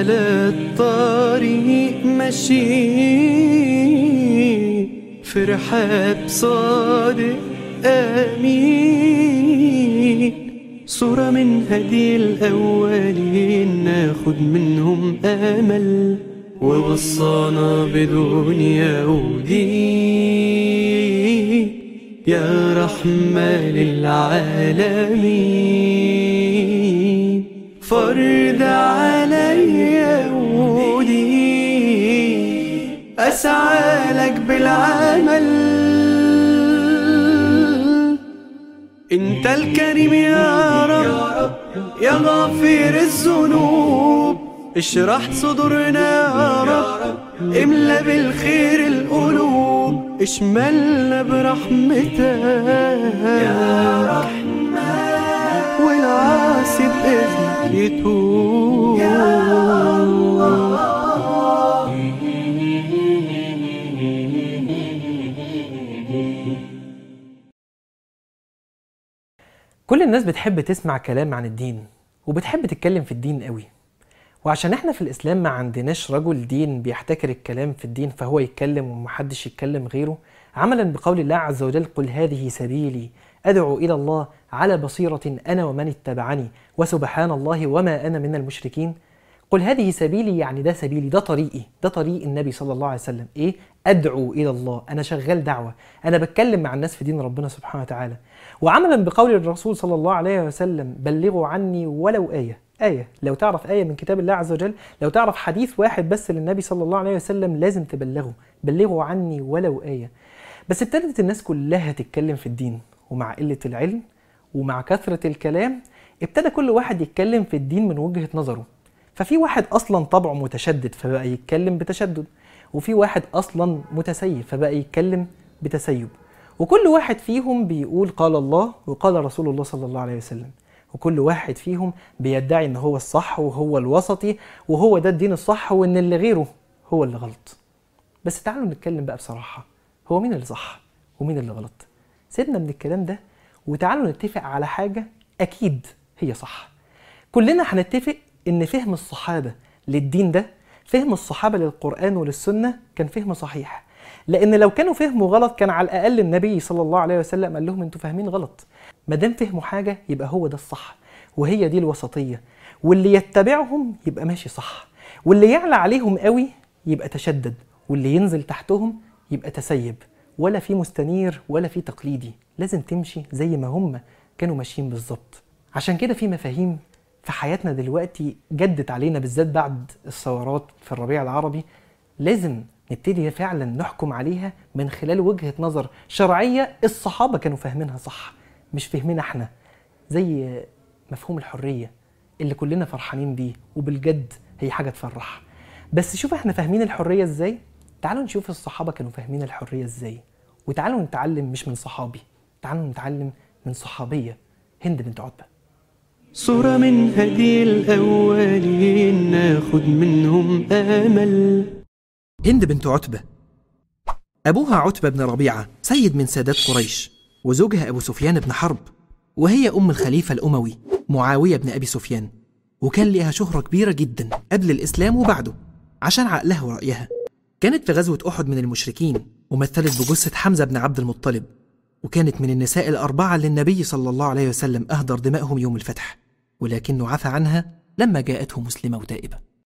على الطريق ماشي في رحاب صادق آمين صورة من هدي الأولين ناخد منهم أمل ووصانا بدنيا ودين يا رحمة للعالمين فرد عليا ودين أسعى لك بالعمل انت الكريم يا رب يا غافر الذنوب اشرح صدورنا يا رب املا بالخير القلوب اشملنا برحمتك يا رحمن والعاصي بإذنك يتوب كل الناس بتحب تسمع كلام عن الدين وبتحب تتكلم في الدين قوي وعشان احنا في الاسلام ما عندناش رجل دين بيحتكر الكلام في الدين فهو يتكلم ومحدش يتكلم غيره عملا بقول الله عز وجل قل هذه سبيلي ادعو الى الله على بصيره انا ومن اتبعني وسبحان الله وما انا من المشركين قل هذه سبيلي يعني ده سبيلي ده طريقي ده طريق النبي صلى الله عليه وسلم ايه ادعو الى الله انا شغال دعوه انا بتكلم مع الناس في دين ربنا سبحانه وتعالى وعملا بقول الرسول صلى الله عليه وسلم بلغوا عني ولو ايه آية لو تعرف آية من كتاب الله عز وجل لو تعرف حديث واحد بس للنبي صلى الله عليه وسلم لازم تبلغه بلغوا عني ولو آية بس ابتدت الناس كلها تتكلم في الدين ومع قلة العلم ومع كثرة الكلام ابتدى كل واحد يتكلم في الدين من وجهة نظره ففي واحد أصلا طبعه متشدد فبقى يتكلم بتشدد وفي واحد أصلا متسيب فبقى يتكلم بتسيب وكل واحد فيهم بيقول قال الله وقال رسول الله صلى الله عليه وسلم وكل واحد فيهم بيدعي ان هو الصح وهو الوسطي وهو ده الدين الصح وان اللي غيره هو اللي غلط بس تعالوا نتكلم بقى بصراحة هو مين اللي صح ومين اللي غلط سيبنا من الكلام ده وتعالوا نتفق على حاجة أكيد هي صح كلنا هنتفق إن فهم الصحابة للدين ده فهم الصحابة للقرآن وللسنة كان فهم صحيح لأن لو كانوا فهموا غلط كان على الأقل النبي صلى الله عليه وسلم قال لهم أنتوا فاهمين غلط ما دام فهموا حاجة يبقى هو ده الصح وهي دي الوسطية واللي يتبعهم يبقى ماشي صح واللي يعلى عليهم قوي يبقى تشدد واللي ينزل تحتهم يبقى تسيب ولا في مستنير ولا في تقليدي لازم تمشي زي ما هم كانوا ماشيين بالظبط عشان كده في مفاهيم في حياتنا دلوقتي جدت علينا بالذات بعد الثورات في الربيع العربي لازم نبتدي فعلا نحكم عليها من خلال وجهة نظر شرعية الصحابة كانوا فاهمينها صح مش فهمنا احنا زي مفهوم الحرية اللي كلنا فرحانين بيه وبالجد هي حاجة تفرح بس شوف احنا فاهمين الحرية ازاي تعالوا نشوف الصحابة كانوا فاهمين الحرية ازاي وتعالوا نتعلم مش من صحابي تعالوا نتعلم من صحابية هند بنت عتبة صورة من هدي الأولين ناخد منهم أمل هند بنت عتبة أبوها عتبة بن ربيعة سيد من سادات قريش وزوجها أبو سفيان بن حرب وهي أم الخليفة الأموي معاوية بن أبي سفيان وكان ليها شهرة كبيرة جدا قبل الإسلام وبعده عشان عقلها ورأيها كانت في غزوة أحد من المشركين ومثلت بجثة حمزة بن عبد المطلب وكانت من النساء الأربعة اللي النبي صلى الله عليه وسلم أهدر دمائهم يوم الفتح ولكنه عفى عنها لما جاءته مسلمة وتائبة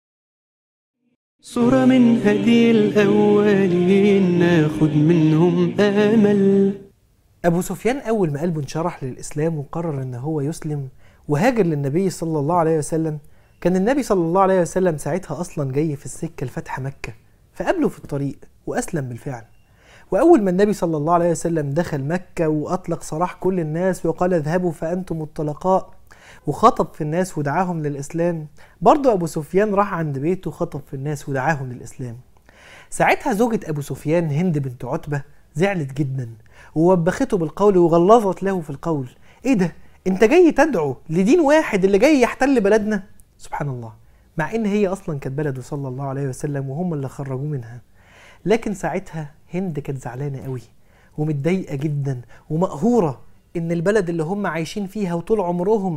صورة من هدي الأولين ناخد منهم أمل أبو سفيان أول ما قلبه انشرح للإسلام وقرر إن هو يسلم وهاجر للنبي صلى الله عليه وسلم كان النبي صلى الله عليه وسلم ساعتها أصلا جاي في السكة لفتح مكة فقابله في الطريق وأسلم بالفعل وأول ما النبي صلى الله عليه وسلم دخل مكة وأطلق سراح كل الناس وقال اذهبوا فأنتم الطلقاء وخطب في الناس ودعاهم للإسلام برضه أبو سفيان راح عند بيته خطب في الناس ودعاهم للإسلام ساعتها زوجة أبو سفيان هند بنت عتبة زعلت جدا ووبخته بالقول وغلظت له في القول ايه ده انت جاي تدعو لدين واحد اللي جاي يحتل بلدنا سبحان الله مع ان هي اصلا كانت بلده صلى الله عليه وسلم وهم اللي خرجوه منها لكن ساعتها هند كانت زعلانه قوي ومتضايقه جدا ومقهوره ان البلد اللي هم عايشين فيها وطول عمرهم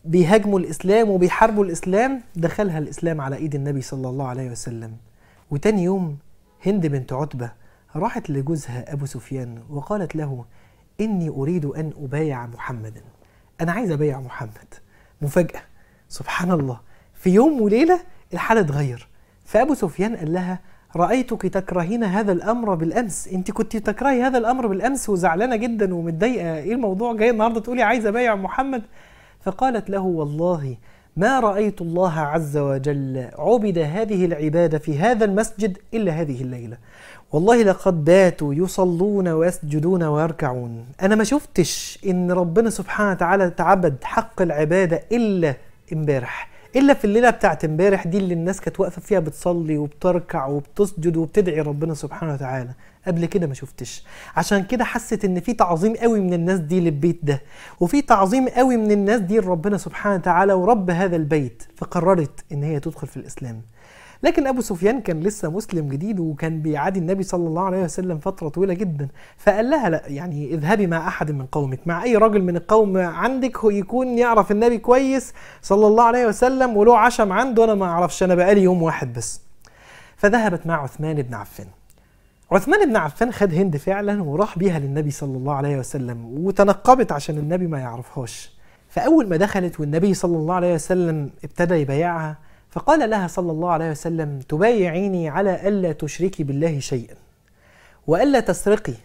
بيهاجموا الاسلام وبيحاربوا الاسلام دخلها الاسلام على ايد النبي صلى الله عليه وسلم وتاني يوم هند بنت عتبه راحت لجوزها ابو سفيان وقالت له اني اريد ان ابايع محمدا انا عايز ابايع محمد مفاجاه سبحان الله في يوم وليله الحال اتغير فابو سفيان قال لها رايتك تكرهين هذا الامر بالامس انت كنت تكرهي هذا الامر بالامس وزعلانه جدا ومتضايقه ايه الموضوع جاي النهارده تقولي عايزه ابايع محمد فقالت له والله ما رايت الله عز وجل عبد هذه العباده في هذا المسجد الا هذه الليله والله لقد باتوا يصلون ويسجدون ويركعون انا ما شفتش ان ربنا سبحانه وتعالى تعبد حق العباده الا امبارح الا في الليله بتاعت امبارح دي اللي الناس كانت واقفه فيها بتصلي وبتركع وبتسجد وبتدعي ربنا سبحانه وتعالى قبل كده ما شفتش عشان كده حست ان في تعظيم قوي من الناس دي للبيت ده وفي تعظيم قوي من الناس دي لربنا سبحانه وتعالى ورب هذا البيت فقررت ان هي تدخل في الاسلام لكن ابو سفيان كان لسه مسلم جديد وكان بيعادي النبي صلى الله عليه وسلم فتره طويله جدا فقال لها لا يعني اذهبي مع احد من قومك مع اي راجل من القوم عندك هو يكون يعرف النبي كويس صلى الله عليه وسلم وله عشم عنده انا ما اعرفش انا بقالي يوم واحد بس فذهبت مع عثمان بن عفان عثمان بن عفان خد هند فعلا وراح بيها للنبي صلى الله عليه وسلم وتنقبت عشان النبي ما يعرفهاش فاول ما دخلت والنبي صلى الله عليه وسلم ابتدى يبايعها فقال لها صلى الله عليه وسلم تبايعيني على ألا تشركي بالله شيئا وألا تسرقي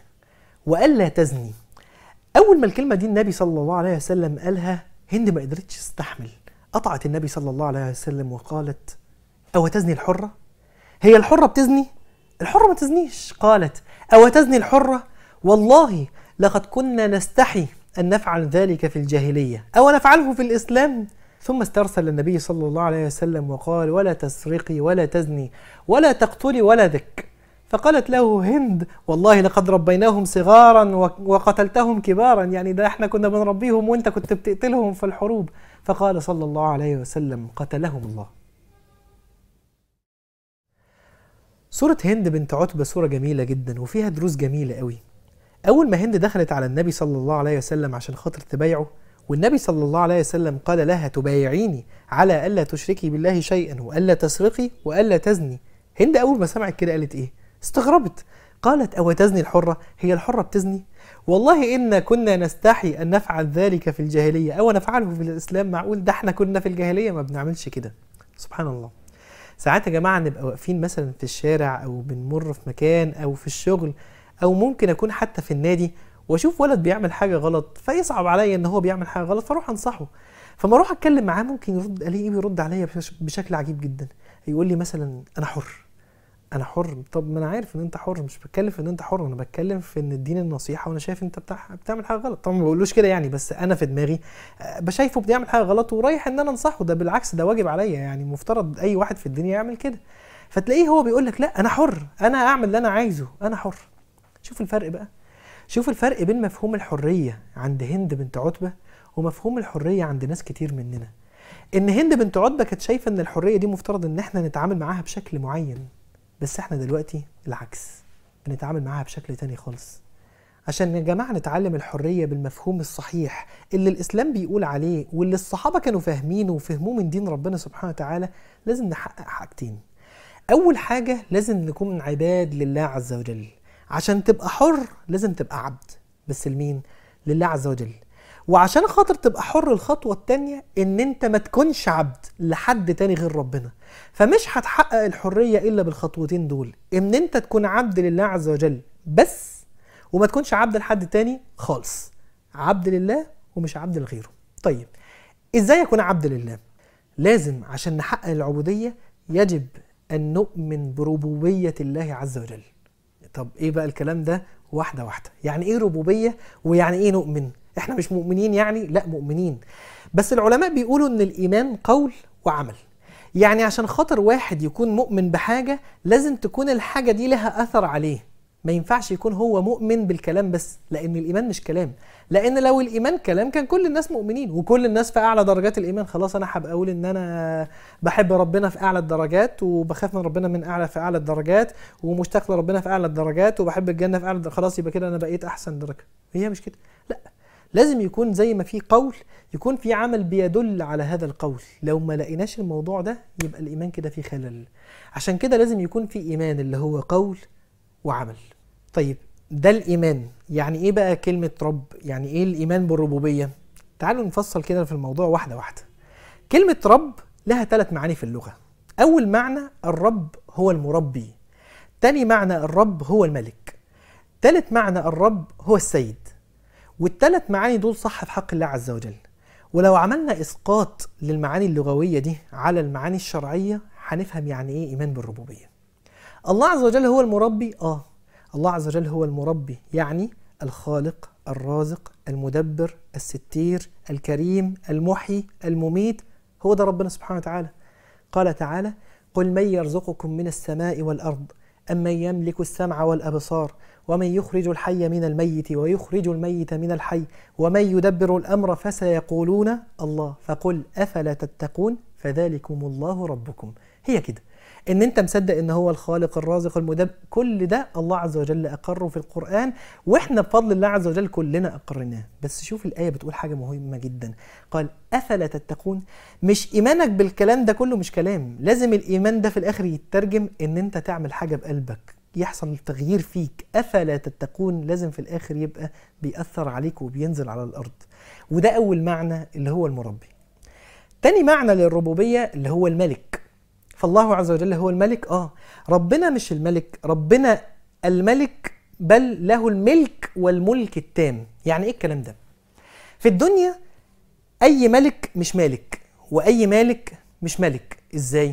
وألا تزني أول ما الكلمة دي النبي صلى الله عليه وسلم قالها هند ما قدرتش تستحمل قطعت النبي صلى الله عليه وسلم وقالت أو تزني الحرة هي الحرة بتزني الحرة ما تزنيش قالت أو تزني الحرة والله لقد كنا نستحي أن نفعل ذلك في الجاهلية أو نفعله في الإسلام ثم استرسل النبي صلى الله عليه وسلم وقال ولا تسرقي ولا تزني ولا تقتلي ولدك فقالت له هند والله لقد ربيناهم صغارا وقتلتهم كبارا يعني ده احنا كنا بنربيهم وانت كنت بتقتلهم في الحروب فقال صلى الله عليه وسلم قتلهم الله سورة هند بنت عتبة سورة جميلة جدا وفيها دروس جميلة قوي أول ما هند دخلت على النبي صلى الله عليه وسلم عشان خاطر تبايعه والنبي صلى الله عليه وسلم قال لها تبايعيني على ألا تشركي بالله شيئا وألا تسرقي وألا تزني هند أول ما سمعت كده قالت إيه استغربت قالت أو تزني الحرة هي الحرة بتزني والله إن كنا نستحي أن نفعل ذلك في الجاهلية أو نفعله في الإسلام معقول ده احنا كنا في الجاهلية ما بنعملش كده سبحان الله ساعات يا جماعة نبقى واقفين مثلا في الشارع أو بنمر في مكان أو في الشغل أو ممكن أكون حتى في النادي واشوف ولد بيعمل حاجه غلط فيصعب عليا ان هو بيعمل حاجه غلط فاروح انصحه فما اروح اتكلم معاه ممكن يرد الاقيه بيرد عليا بشكل عجيب جدا يقول لي مثلا انا حر انا حر طب ما انا عارف ان انت حر مش بتكلم في ان انت حر انا بتكلم في ان الدين النصيحه وانا شايف انت بتاع بتعمل حاجه غلط طبعا ما بقولوش كده يعني بس انا في دماغي بشايفه بيعمل حاجه غلط ورايح ان انا انصحه ده بالعكس ده واجب عليا يعني مفترض اي واحد في الدنيا يعمل كده فتلاقيه هو بيقول لك لا انا حر انا اعمل اللي انا عايزه انا حر شوف الفرق بقى شوف الفرق بين مفهوم الحرية عند هند بنت عتبة ومفهوم الحرية عند ناس كتير مننا ان هند بنت عتبة كانت شايفة ان الحرية دي مفترض ان احنا نتعامل معاها بشكل معين بس احنا دلوقتي العكس بنتعامل معاها بشكل تاني خالص عشان يا جماعة نتعلم الحرية بالمفهوم الصحيح اللي الإسلام بيقول عليه واللي الصحابة كانوا فاهمينه وفهموه من دين ربنا سبحانه وتعالى لازم نحقق حاجتين أول حاجة لازم نكون عباد لله عز وجل عشان تبقى حر لازم تبقى عبد بس لمين لله عز وجل وعشان خاطر تبقى حر الخطوة التانية ان انت ما تكونش عبد لحد تاني غير ربنا فمش هتحقق الحرية الا بالخطوتين دول ان انت تكون عبد لله عز وجل بس وما تكونش عبد لحد تاني خالص عبد لله ومش عبد لغيره طيب ازاي اكون عبد لله لازم عشان نحقق العبودية يجب ان نؤمن بربوبية الله عز وجل طب ايه بقى الكلام ده واحده واحده يعني ايه ربوبيه ويعني ايه نؤمن احنا مش مؤمنين يعني لا مؤمنين بس العلماء بيقولوا ان الايمان قول وعمل يعني عشان خاطر واحد يكون مؤمن بحاجه لازم تكون الحاجه دي لها اثر عليه ما ينفعش يكون هو مؤمن بالكلام بس لان الايمان مش كلام لان لو الايمان كلام كان كل الناس مؤمنين وكل الناس في اعلى درجات الايمان خلاص انا هبقى اقول ان انا بحب ربنا في اعلى الدرجات وبخاف من ربنا من اعلى في اعلى الدرجات ومشتاق لربنا في اعلى الدرجات وبحب الجنه في اعلى الدرجات خلاص يبقى كده انا بقيت احسن درجه هي مش كده لا لازم يكون زي ما في قول يكون في عمل بيدل على هذا القول لو ما لقيناش الموضوع ده يبقى الايمان كده فيه خلل عشان كده لازم يكون في ايمان اللي هو قول وعمل طيب ده الايمان يعني ايه بقى كلمه رب يعني ايه الايمان بالربوبيه تعالوا نفصل كده في الموضوع واحده واحده كلمه رب لها ثلاث معاني في اللغه اول معنى الرب هو المربي تاني معنى الرب هو الملك تالت معنى الرب هو السيد والتلات معاني دول صح في حق الله عز وجل ولو عملنا اسقاط للمعاني اللغويه دي على المعاني الشرعيه هنفهم يعني ايه ايمان بالربوبيه الله عز وجل هو المربي اه الله عز وجل هو المربي يعني الخالق الرازق المدبر الستير الكريم المحيي المميت هو ده ربنا سبحانه وتعالى قال تعالى قل من يرزقكم من السماء والارض امن يملك السمع والابصار ومن يخرج الحي من الميت ويخرج الميت من الحي ومن يدبر الامر فسيقولون الله فقل افلا تتقون فذلكم الله ربكم هي كده ان انت مصدق ان هو الخالق الرازق المدبر كل ده الله عز وجل اقره في القران واحنا بفضل الله عز وجل كلنا اقرناه بس شوف الايه بتقول حاجه مهمه جدا قال افلا تتقون مش ايمانك بالكلام ده كله مش كلام لازم الايمان ده في الاخر يترجم ان انت تعمل حاجه بقلبك يحصل تغيير فيك افلا تتقون لازم في الاخر يبقى بيأثر عليك وبينزل على الارض وده اول معنى اللي هو المربي تاني معنى للربوبيه اللي هو الملك فالله عز وجل هو الملك اه ربنا مش الملك ربنا الملك بل له الملك والملك التام يعني ايه الكلام ده في الدنيا اي ملك مش مالك واي مالك مش ملك ازاي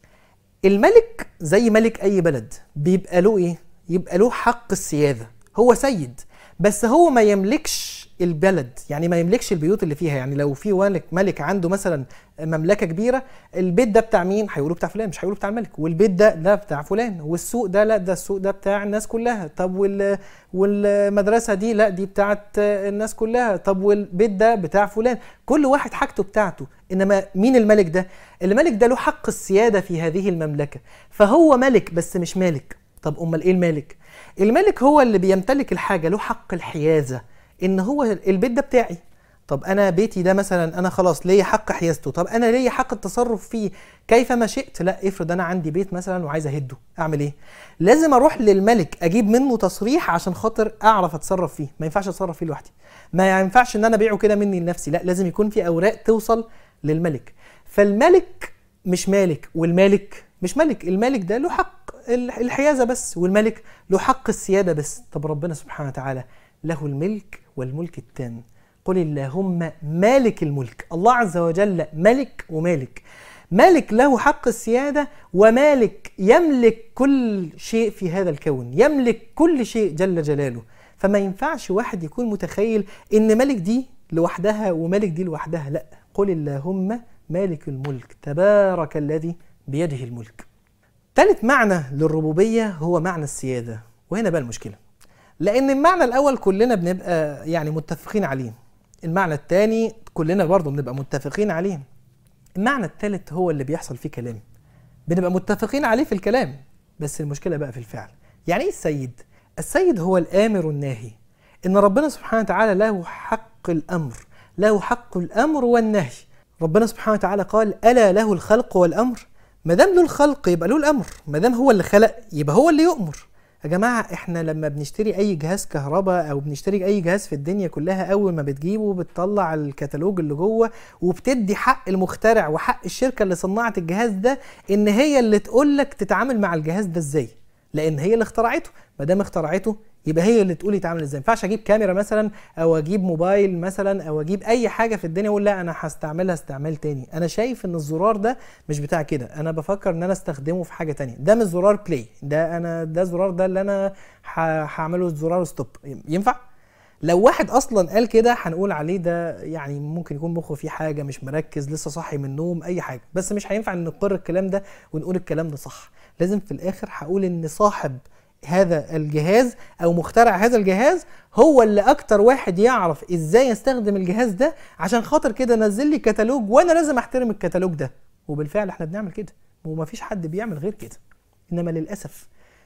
الملك زي ملك اي بلد بيبقى له ايه يبقى له حق السياده هو سيد بس هو ما يملكش البلد يعني ما يملكش البيوت اللي فيها يعني لو في ملك ملك عنده مثلا مملكه كبيره البيت ده بتاع مين هيقولوا بتاع فلان مش هيقولوا بتاع الملك والبيت ده ده بتاع فلان والسوق ده لا ده السوق ده بتاع الناس كلها طب وال والمدرسه دي لا دي بتاعت الناس كلها طب والبيت ده بتاع فلان كل واحد حاجته بتاعته انما مين الملك ده الملك ده له حق السياده في هذه المملكه فهو ملك بس مش مالك طب امال ايه المالك الملك هو اللي بيمتلك الحاجه له حق الحيازه ان هو البيت ده بتاعي طب انا بيتي ده مثلا انا خلاص ليا حق حيازته طب انا ليا حق التصرف فيه كيفما شئت لا افرض انا عندي بيت مثلا وعايز اهده اعمل ايه لازم اروح للملك اجيب منه تصريح عشان خاطر اعرف اتصرف فيه ما ينفعش اتصرف فيه لوحدي ما ينفعش ان انا ابيعه كده مني لنفسي لا لازم يكون في اوراق توصل للملك فالملك مش مالك والمالك مش ملك الملك ده له حق الحيازه بس والملك له حق السياده بس طب ربنا سبحانه وتعالى له الملك والملك التام قل اللهم مالك الملك الله عز وجل ملك ومالك مالك له حق السيادة ومالك يملك كل شيء في هذا الكون يملك كل شيء جل جلاله فما ينفعش واحد يكون متخيل ان ملك دي لوحدها وملك دي لوحدها لا قل اللهم مالك الملك تبارك الذي بيده الملك ثالث معنى للربوبية هو معنى السيادة وهنا بقى المشكلة لأن المعنى الأول كلنا بنبقى يعني متفقين عليه المعنى الثاني كلنا برضه بنبقى متفقين عليه المعنى الثالث هو اللي بيحصل فيه كلام بنبقى متفقين عليه في الكلام بس المشكلة بقى في الفعل يعني ايه السيد؟ السيد هو الآمر الناهي إن ربنا سبحانه وتعالى له حق الأمر له حق الأمر والنهي ربنا سبحانه وتعالى قال ألا له الخلق والأمر ما دام له الخلق يبقى له الأمر ما دام هو اللي خلق يبقى هو اللي يؤمر يا جماعة احنا لما بنشتري اي جهاز كهرباء او بنشتري اي جهاز في الدنيا كلها اول ما بتجيبه بتطلع الكتالوج اللي جوه وبتدي حق المخترع وحق الشركة اللي صنعت الجهاز ده ان هي اللي تقول لك تتعامل مع الجهاز ده ازاي لان هي اللي اخترعته ما دام اخترعته يبقى هي اللي تقول يتعامل ازاي ما ينفعش اجيب كاميرا مثلا او اجيب موبايل مثلا او اجيب اي حاجه في الدنيا اقول لا انا هستعملها استعمال تاني انا شايف ان الزرار ده مش بتاع كده انا بفكر ان انا استخدمه في حاجه تانية ده مش زرار بلاي ده انا ده زرار ده اللي انا هعمله زرار ستوب ينفع لو واحد اصلا قال كده هنقول عليه ده يعني ممكن يكون مخه فيه حاجه مش مركز لسه صاحي من النوم اي حاجه بس مش هينفع ان نقر الكلام ده ونقول الكلام ده صح لازم في الاخر هقول ان صاحب هذا الجهاز او مخترع هذا الجهاز هو اللي اكتر واحد يعرف ازاي يستخدم الجهاز ده عشان خاطر كده نزل لي كتالوج وانا لازم احترم الكتالوج ده وبالفعل احنا بنعمل كده ومفيش حد بيعمل غير كده انما للاسف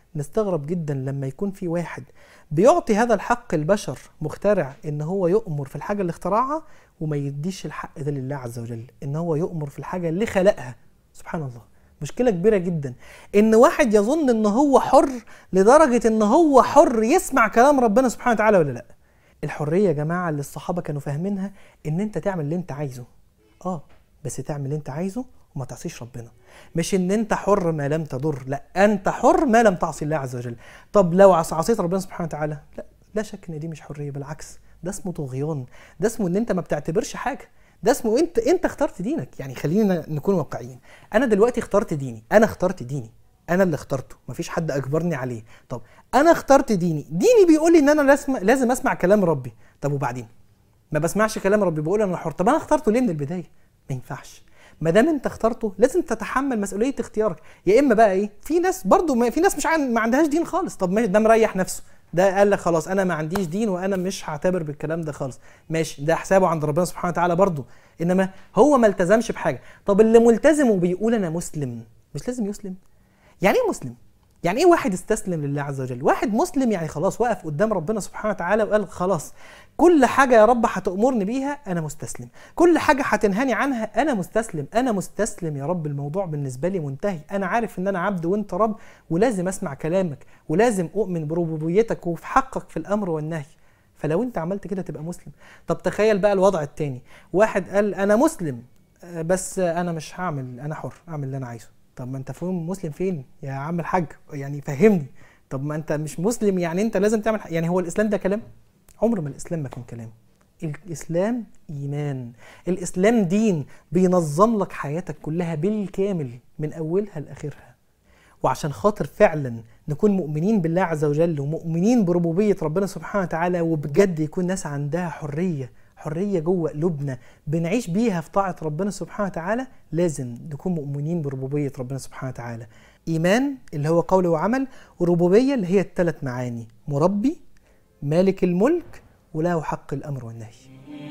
نستغرب جدا لما يكون في واحد بيعطي هذا الحق البشر مخترع ان هو يؤمر في الحاجه اللي اخترعها وما يديش الحق ده لله عز وجل ان هو يؤمر في الحاجه اللي خلقها سبحان الله مشكله كبيره جدا ان واحد يظن ان هو حر لدرجه ان هو حر يسمع كلام ربنا سبحانه وتعالى ولا لا الحريه يا جماعه اللي الصحابه كانوا فاهمينها ان انت تعمل اللي انت عايزه اه بس تعمل اللي انت عايزه وما تعصيش ربنا مش ان انت حر ما لم تضر لا انت حر ما لم تعصي الله عز وجل طب لو عص- عصيت ربنا سبحانه وتعالى لا لا شك ان دي مش حريه بالعكس ده اسمه طغيان ده اسمه ان انت ما بتعتبرش حاجه ده اسمه انت انت اخترت دينك يعني خلينا نكون واقعيين انا دلوقتي اخترت ديني انا اخترت ديني انا اللي اخترته مفيش حد اجبرني عليه طب انا اخترت ديني ديني بيقول لي ان انا لازم لازم اسمع كلام ربي طب وبعدين ما بسمعش كلام ربي بقول انا حر طب انا اخترته ليه من البدايه ما ينفعش ما دام انت اخترته لازم تتحمل مسؤوليه اختيارك يا اما بقى ايه في ناس برضو ما في ناس مش عن ما عندهاش دين خالص طب ماشي ده مريح نفسه ده قال لك خلاص انا ما عنديش دين وانا مش هعتبر بالكلام ده خالص ماشي ده حسابه عند ربنا سبحانه وتعالى برضو انما هو ما التزمش بحاجه طب اللي ملتزم وبيقول انا مسلم مش لازم يسلم يعني ايه مسلم يعني ايه واحد استسلم لله عز وجل واحد مسلم يعني خلاص وقف قدام ربنا سبحانه وتعالى وقال خلاص كل حاجة يا رب هتأمرني بيها أنا مستسلم كل حاجة هتنهاني عنها أنا مستسلم أنا مستسلم يا رب الموضوع بالنسبة لي منتهي أنا عارف إن أنا عبد وأنت رب ولازم أسمع كلامك ولازم أؤمن بربوبيتك وفي حقك في الأمر والنهي فلو أنت عملت كده تبقى مسلم طب تخيل بقى الوضع التاني واحد قال أنا مسلم آه، بس أنا مش هعمل أنا حر أعمل اللي أنا عايزه طب ما أنت فاهم مسلم فين يا عم الحاج يعني فهمني طب ما أنت مش مسلم يعني أنت لازم تعمل ح- يعني هو الإسلام ده كلام عمر ما الاسلام ما كان كلام الاسلام ايمان الاسلام دين بينظم لك حياتك كلها بالكامل من اولها لاخرها وعشان خاطر فعلا نكون مؤمنين بالله عز وجل ومؤمنين بربوبيه ربنا سبحانه وتعالى وبجد يكون ناس عندها حريه حريه جوه قلوبنا بنعيش بيها في طاعه ربنا سبحانه وتعالى لازم نكون مؤمنين بربوبيه ربنا سبحانه وتعالى ايمان اللي هو قول وعمل وربوبيه اللي هي الثلاث معاني مربي مالك الملك وله حق الامر والنهي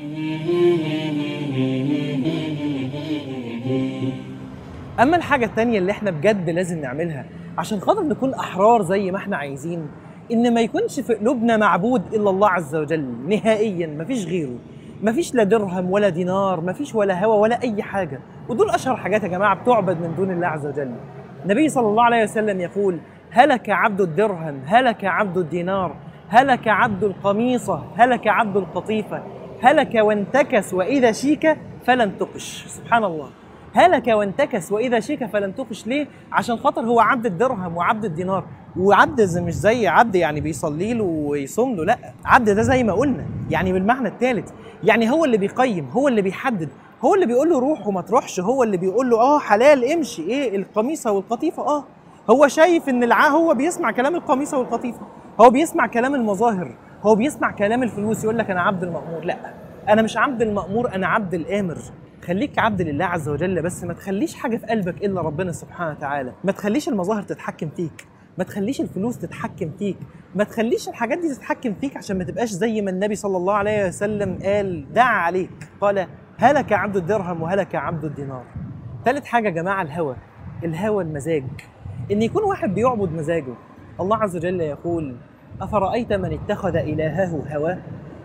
اما الحاجه التانية اللي احنا بجد لازم نعملها عشان خاطر نكون احرار زي ما احنا عايزين ان ما يكونش في قلوبنا معبود الا الله عز وجل نهائيا مفيش غيره مفيش لا درهم ولا دينار مفيش ولا هوى ولا اي حاجه ودول اشهر حاجات يا جماعه بتعبد من دون الله عز وجل النبي صلى الله عليه وسلم يقول هلك عبد الدرهم هلك عبد الدينار هلك عبد القميصه هلك عبد القطيفه هلك وانتكس واذا شيك فلن تقش سبحان الله هلك وانتكس واذا شيك فلن تقش ليه عشان خاطر هو عبد الدرهم وعبد الدينار وعبد زي- مش زي عبد يعني بيصلي له ويصوم له لا عبد ده زي ما قلنا يعني بالمعنى الثالث يعني هو اللي بيقيم هو اللي بيحدد هو اللي بيقول له روح وما تروحش هو اللي بيقول له اه حلال امشي ايه القميصه والقطيفه اه هو شايف ان الع هو بيسمع كلام القميصه والقطيفه هو بيسمع كلام المظاهر هو بيسمع كلام الفلوس يقول لك انا عبد المأمور لا انا مش عبد المأمور انا عبد الامر خليك عبد لله عز وجل بس ما تخليش حاجه في قلبك الا ربنا سبحانه وتعالى ما تخليش المظاهر تتحكم فيك ما تخليش الفلوس تتحكم فيك ما تخليش الحاجات دي تتحكم فيك عشان ما تبقاش زي ما النبي صلى الله عليه وسلم قال دعا عليك قال هلك عبد الدرهم وهلك عبد الدينار ثالث حاجه يا جماعه الهوى الهوى المزاج ان يكون واحد بيعبد مزاجه الله عز وجل يقول افرايت من اتخذ الهه هواه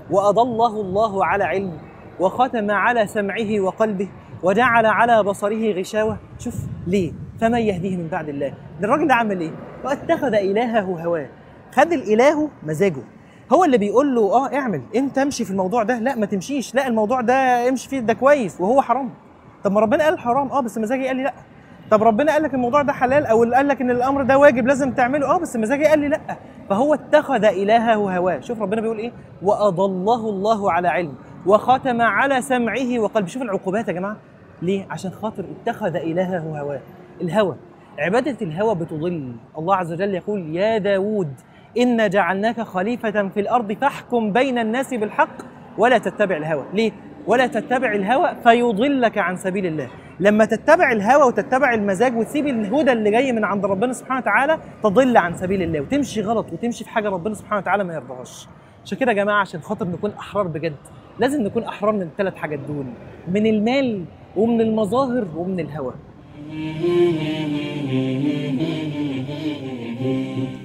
واضله الله على علم وختم على سمعه وقلبه وجعل على بصره غشاوه شوف ليه فمن يهديه من بعد الله ده الراجل ده عمل ايه واتخذ الهه هواه خد الاله مزاجه هو اللي بيقول له اه اعمل انت امشي في الموضوع ده لا ما تمشيش لا الموضوع ده امشي فيه ده كويس وهو حرام طب ما ربنا قال حرام اه بس مزاجي قال لي لا طب ربنا قال لك الموضوع ده حلال او قال لك ان الامر ده واجب لازم تعمله اه بس مزاجي قال لي لا فهو اتخذ الهه هواه شوف ربنا بيقول ايه واضله الله على علم وختم على سمعه وقلبه شوف العقوبات يا جماعه ليه عشان خاطر اتخذ الهه هواه الهوى عباده الهوى بتضل الله عز وجل يقول يا داود إنا جعلناك خليفة في الأرض فاحكم بين الناس بالحق ولا تتبع الهوى ليه؟ ولا تتبع الهوى فيضلك عن سبيل الله لما تتبع الهوى وتتبع المزاج وتسيب الهدى اللي جاي من عند ربنا سبحانه وتعالى تضل عن سبيل الله وتمشي غلط وتمشي في حاجة ربنا سبحانه وتعالى ما يرضاهاش عشان كده يا جماعة عشان خاطر نكون أحرار بجد لازم نكون أحرار من الثلاث حاجات دول من المال ومن المظاهر ومن الهوى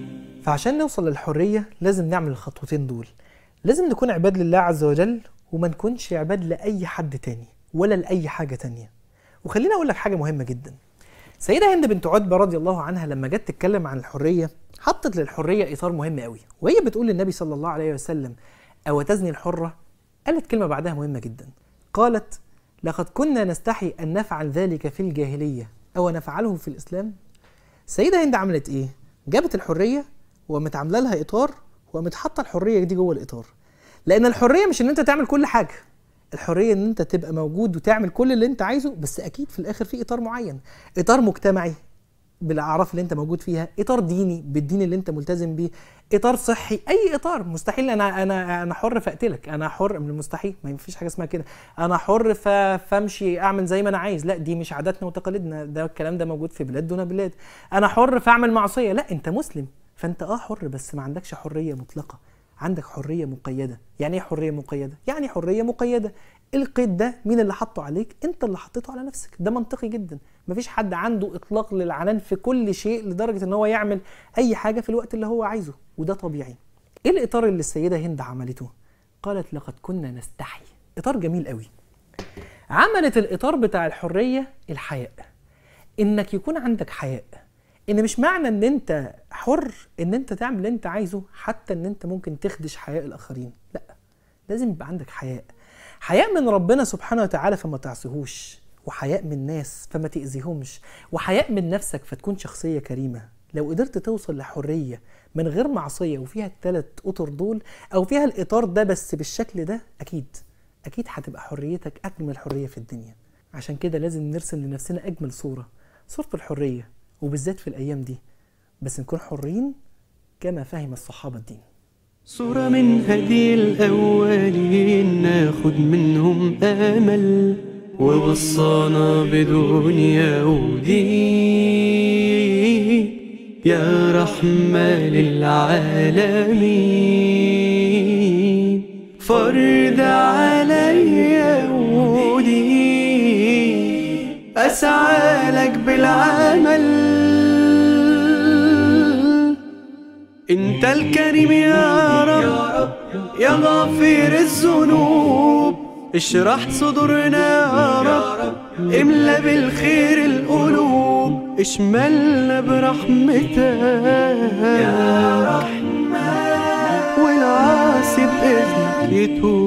فعشان نوصل للحرية لازم نعمل الخطوتين دول لازم نكون عباد لله عز وجل وما نكونش عباد لأي حد تاني ولا لأي حاجة تانية وخليني أقول لك حاجة مهمة جدا سيدة هند بنت عتبة رضي الله عنها لما جت تتكلم عن الحرية حطت للحرية إطار مهم قوي وهي بتقول للنبي صلى الله عليه وسلم أو تزني الحرة قالت كلمة بعدها مهمة جدا قالت لقد كنا نستحي أن نفعل ذلك في الجاهلية أو نفعله في الإسلام سيدة هند عملت إيه؟ جابت الحرية وقامت عاملة لها إطار وقامت حاطة الحرية دي جوه الإطار لأن الحرية مش إن أنت تعمل كل حاجة الحرية إن أنت تبقى موجود وتعمل كل اللي أنت عايزه بس أكيد في الآخر في إطار معين إطار مجتمعي بالاعراف اللي انت موجود فيها اطار ديني بالدين اللي انت ملتزم بيه اطار صحي اي اطار مستحيل انا انا انا حر فاقتلك انا حر من المستحيل ما فيش حاجه اسمها كده انا حر ف- فامشي اعمل زي ما انا عايز لا دي مش عاداتنا وتقاليدنا ده الكلام ده موجود في بلاد دون بلاد انا حر فاعمل معصيه لا انت مسلم فانت اه حر بس ما عندكش حريه مطلقه عندك حريه مقيده يعني ايه حريه مقيده يعني حريه مقيده القيد ده مين اللي حطه عليك انت اللي حطيته على نفسك ده منطقي جدا مفيش حد عنده اطلاق للعنان في كل شيء لدرجه ان هو يعمل اي حاجه في الوقت اللي هو عايزه وده طبيعي ايه الاطار اللي السيده هند عملته قالت لقد كنا نستحي اطار جميل قوي عملت الاطار بتاع الحريه الحياء انك يكون عندك حياء ان مش معنى ان انت حر ان انت تعمل اللي انت عايزه حتى ان انت ممكن تخدش حياء الاخرين لا لازم يبقى عندك حياء حياء من ربنا سبحانه وتعالى فما تعصيهوش وحياء من الناس فما تأذيهمش وحياء من نفسك فتكون شخصية كريمة لو قدرت توصل لحرية من غير معصية وفيها التلات أطر دول أو فيها الإطار ده بس بالشكل ده أكيد أكيد هتبقى حريتك أجمل حرية في الدنيا عشان كده لازم نرسم لنفسنا أجمل صورة صورة الحرية وبالذات في الأيام دي بس نكون حرين كما فهم الصحابة الدين صورة من هدي الأولين ناخد منهم أمل ووصانا بدنيا ودين يا رحمة للعالمين فرد عليا ودين أسعى لك بالعمل انت الكريم يا رب يا غافر الذنوب اشرح صدورنا يا رب املا بالخير القلوب اشملنا برحمتك يا رحمن والعاصي باذنك يتوب